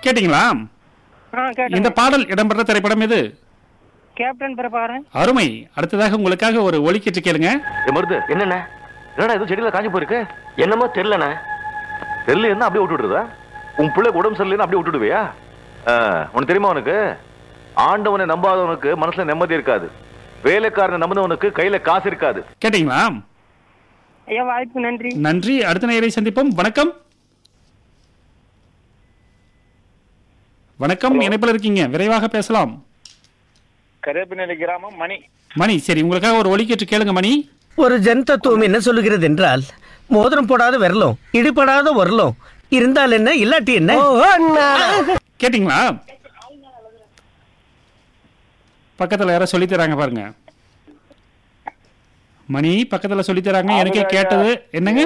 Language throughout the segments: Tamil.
கேட்டீங்களா ஆ இந்த கேட்டேன் பாடல் இடம்பெற்ற திரைப்படம் எது கேப்டன் பிரபாகரன் அருமை அடுத்ததாக உங்களுக்காக ஒரு ஒலிக்கிட்டு கேளுங்க ஏ மருது என்னண்ணே என்னடா எதுவும் செடியில காஞ்சி போயிருக்கு என்னமோ தெரியலண்ணே தெரியல என்ன அப்படியே விட்டு விட்டுறதா உன் பிள்ளைக்கு உடம்பு சரியில்லைன்னு அப்படியே விட்டு விடுவியா ஆ, உனக்கு தெரியுமா உனக்கு ஆண்டவனை நம்பாதவனுக்கு மனசுல நிம்மதி இருக்காது வேலைக்காரனை நம்பினவனுக்கு கையில காசு இருக்காது கேட்டீங்களா ஐயா வாய்ப்பு நன்றி நன்றி அடுத்த நேரை சந்திப்போம் வணக்கம் வணக்கம் இணைப்பில் இருக்கீங்க விரைவாக பேசலாம் கருவேப்பினி கிராமம் மணி மணி சரி உங்களுக்காக ஒரு ஒலிக்கிட்டு கேளுங்க மணி ஒரு ஜன் தத்துவம் என்ன சொல்லுகிறது என்றால் மோதிரம் போடாத விரலும் இடிபடாத உரலும் இருந்தால் என்ன இல்லாட்டி என்ன கேட்டிங்களா பக்கத்துல யாரோ சொல்லி தராங்க பாருங்க மணி பக்கத்துல சொல்லி தராங்க எனக்கே கேட்டது என்னங்க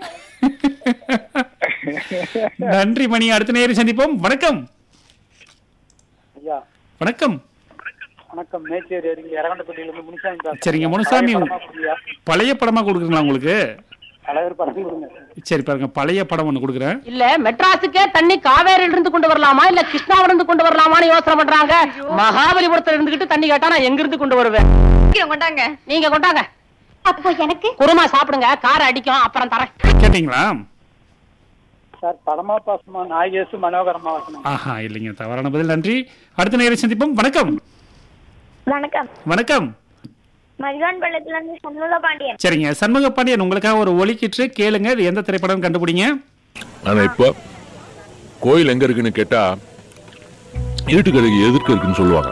நன்றி மணி அடுத்த நேரம் சந்திப்போம் வணக்கம் ஐயா வணக்கம் வணக்கம் மேச்சேரி அருகில் இறகண்டப்பட்டியிலிருந்து முனிசாமி பேசுறேன். சரிங்க முனுசாமி பழைய படமா புரியா? பழைய படமா கொடுக்குறீங்களா உங்களுக்கு தலைவர் படம் கொடுங்க சரி பாருங்க பழைய படம் ஒண்ணு கொடுக்குறேன் இல்ல மெட்ராஸுக்கே தண்ணி காவேரியில இருந்து கொண்டு வரலாமா இல்ல கிருஷ்ணாவில இருந்து கொண்டு வரலாமான்னு யோசனை பண்றாங்க மகாபலிபுரத்துல இருந்துகிட்டு தண்ணி கேட்டா நான் எங்க இருந்து கொண்டு வருவேன் கொண்டாங்க நீங்க கொண்டாங்க அப்போ எனக்கு குருமா சாப்பிடுங்க கார் அடிக்கும் அப்புறம் தரேன் கேட்டிங்களா சார் படமா பாசமா நாகேசு மனோகரமா வாசனம் ஆஹா இல்லைங்க தவறான பதில் நன்றி அடுத்த நேரம் சந்திப்போம் வணக்கம் வணக்கம் வணக்கம் மதிவான் பள்ளத்துல இருந்து சண்முக பாண்டியன் சரிங்க சண்முக பாண்டியன் உங்களுக்காக ஒரு ஒலிக்கிட்டு கேளுங்க இது எந்த திரைப்படம் கண்டுபிடிங்க ஆனா இப்போ கோயில் எங்க இருக்குன்னு கேட்டா இருட்டுக்கடைக்கு எதிர்க்க இருக்குன்னு சொல்லுவாங்க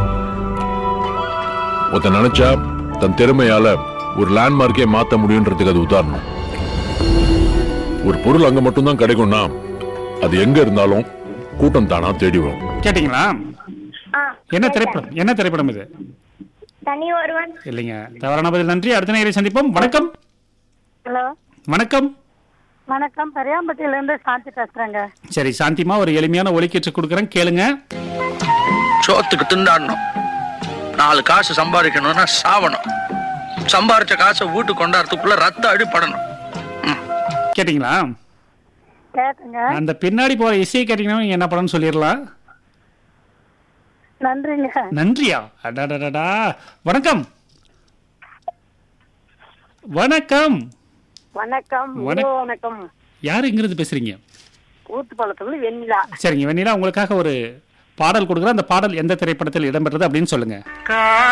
ஒருத்தன் நினைச்சா தன் திறமையால ஒரு லேண்ட்மார்க்கே மாத்த முடியுன்றதுக்கு அது உதாரணம் ஒரு பொருள் அங்க மட்டும்தான் கிடைக்கும்னா அது எங்க இருந்தாலும் கூட்டம் தானா தேடி வரும் கேட்டிங்களா ஆ என்ன திரைப்படம் என்ன திரைப்படம் இது தனி ஒருவன் இல்லைங்க தவறான பதில் நன்றி அடுத்த நேரம் சந்திப்போம் வணக்கம் ஹலோ வணக்கம் வணக்கம் பெரியாம்பட்டியில இருந்து சாந்தி பேசுறேங்க சரி சாந்திமா ஒரு எளிமையான ஒலிக்கீற்று கொடுக்குறேன் கேளுங்க சோத்துக்கு திண்டாடணும் நாலு காசு சம்பாதிக்கணும்னா சாவணும் சம்பாரிச்ச காசை வீட்டுக்கு கொண்டாடுறதுக்குள்ள ரத்த அடிப்படணும் கேட்டிங்களா கேட்டுங்க அந்த பின்னாடி போற இசையை கேட்டீங்கன்னா நீங்க என்ன படம்னு சொல்லிடலாம் நன்றிங்க நன்றியா அடடடடா வணக்கம் வணக்கம் வணக்கம் வணக்- முழு வணக்கம் யாரு இங்கிருந்து பேசுறீங்க ஊத்துப்பாலத்துல வெண்ணிலா சரிங்க வெண்ணிலா உங்களுக்காக ஒரு பாடல் கொடுக்குறேன் அந்த பாடல் எந்த திரைப்படத்தில் இடம்பெற்றது அப்படின்னு சொல்லுங்க கா